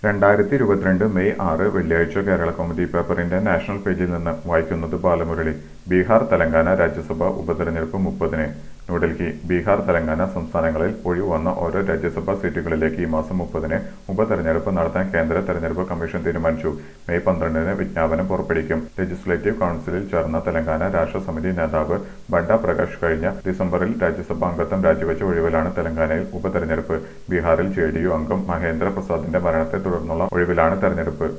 രണ്ടായിരത്തി ഇരുപത്തിരണ്ട് മെയ് ആറ് വെള്ളിയാഴ്ച കേരള കൗമുദി പേപ്പറിന്റെ നാഷണൽ പേജിൽ നിന്ന് വായിക്കുന്നത് ബാലമുരളി ബീഹാർ തെലങ്കാന രാജ്യസഭാ ഉപതെരഞ്ഞെടുപ്പ് മുപ്പതിന് ന്യൂഡൽഹി ബീഹാർ തെലങ്കാന സംസ്ഥാനങ്ങളിൽ ഒഴിവുവന്ന ഓരോ രാജ്യസഭാ സീറ്റുകളിലേക്ക് ഈ മാസം മുപ്പതിന് ഉപതെരഞ്ഞെടുപ്പ് നടത്താൻ കേന്ദ്ര തെരഞ്ഞെടുപ്പ് കമ്മീഷൻ തീരുമാനിച്ചു മെയ് പന്ത്രണ്ടിന് വിജ്ഞാപനം പുറപ്പെടുവിക്കും ലെജിസ്ലേറ്റീവ് കൗൺസിലിൽ ചേർന്ന തെലങ്കാന രാഷ്ട്ര സമിതി നേതാവ് ബണ്ട പ്രകാശ് കഴിഞ്ഞ ഡിസംബറിൽ രാജ്യസഭാ അംഗത്വം രാജിവെച്ച ഒഴിവിലാണ് തെലങ്കാനയിൽ ഉപതെരഞ്ഞെടുപ്പ് ബീഹാറിൽ ജെ ഡി യു അംഗം മഹേന്ദ്ര പ്രസാദിന്റെ മരണത്തെ തുടർന്നുള്ള ഒഴിവിലാണ് തെരഞ്ഞെടുപ്പ്